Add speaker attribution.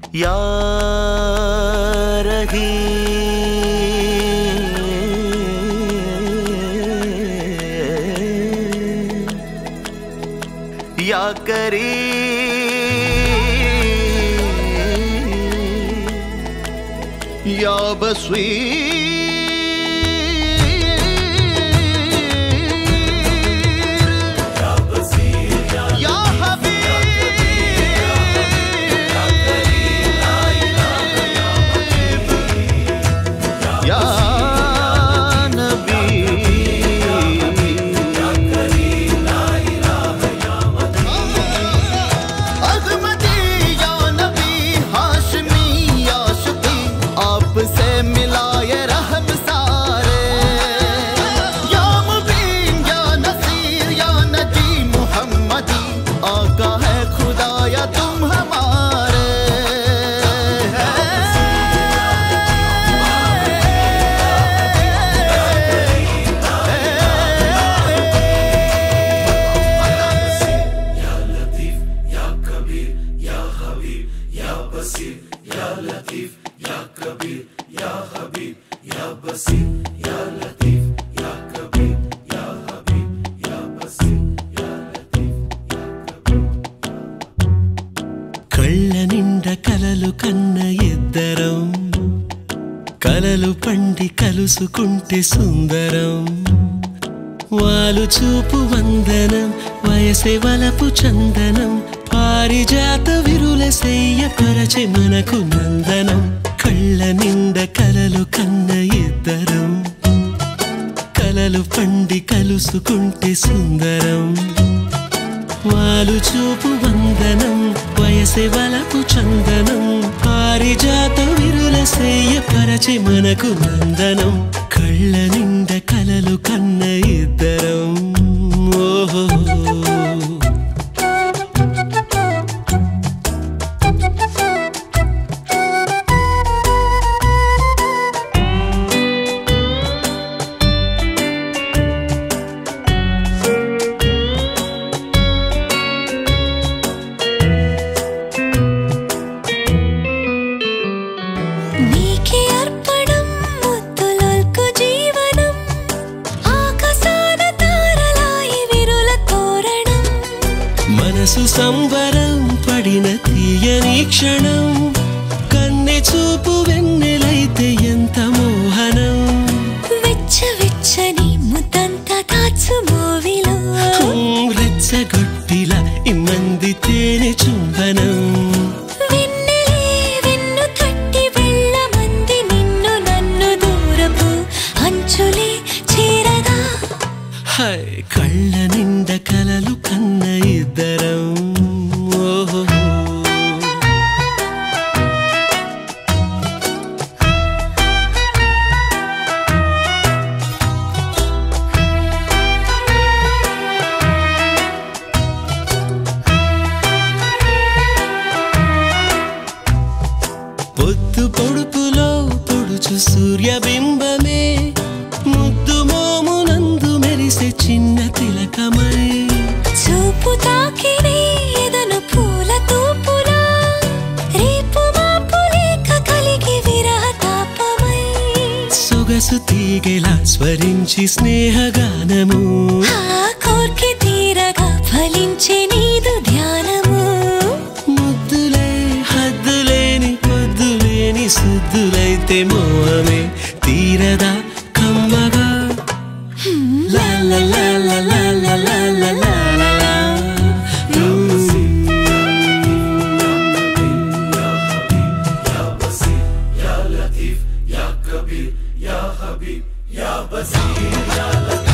Speaker 1: या रही या करी या बसवी या हबीब या नबी अजमती या नबी हाशमी या शफी आपसे मिलाए रहम सारे या मुबीन या नसीर या नजी मुहम्मदी आका है खुदा या तुम हमारे
Speaker 2: కళ్ళ నిండ కలలు కన్న ఇద్దరం కలలు పండి కలుసుకుంటే సుందరం వాలు చూపు వందనం వయసే వలపు చందనం పారిజాత విరుల సెయ్య పరచె మనకు నందనం కళ్ళ నిండ కలలు కన్న ఇద్దరం కలలు పండి కలుసుకుంటే సుందరం వాలు చూపు వందనం వయసే వలపు చందనం పారిజాత విరుల సేయ పరచి మనకు నందనం కళ్ళ నిండ కలలు కన్న ఇద్దరం ఓహో
Speaker 3: నీకే అర్పణం ముద్దులకు జీవనం ఆకాశాన తారలాయి విరుల తోరణం
Speaker 2: మనసు సంబరం పడిన తీయని క్షణం కన్నె చూపు వెన్నెలైతే ఎంత మోహనం
Speaker 3: వెచ్చ వెచ్చని ముద్దంతా దాచు మోవిలో
Speaker 2: హ్మ్, రెచ్చగొట్టిలా ఇమ్మంది తేనె చుంబనం
Speaker 3: వెన్నెలే వెన్ను తట్టి వెళ్ళమంది నిన్ను నన్ను దూరపు అంచులే చేరగా
Speaker 2: హై కళ్ళ నిండ కలలు కన్న ఇద్దరం ఓహో పొద్దు పొడుపులో పొడుచు సూర్యబింబమే ముద్దు మోమునందు మెరిసే చిన్న తిలకమై
Speaker 3: చూపు తాకిని ఎదను పూల తూపులా రేపు మాపు లేక కలిగి విరహ తాపమై
Speaker 2: సొగసు తీగెలా స్వరించి స్నేహగానము
Speaker 3: ఆ కోర్కె తీరగా ఫలించే నీదు ధ్యానము
Speaker 2: ముద్దులే హద్దులేని పొద్దులేని సుద్దులైతే మోహమే తీరదా కమ్మగా లా లా లా లా లా లా లా లా లా లా లా.
Speaker 1: या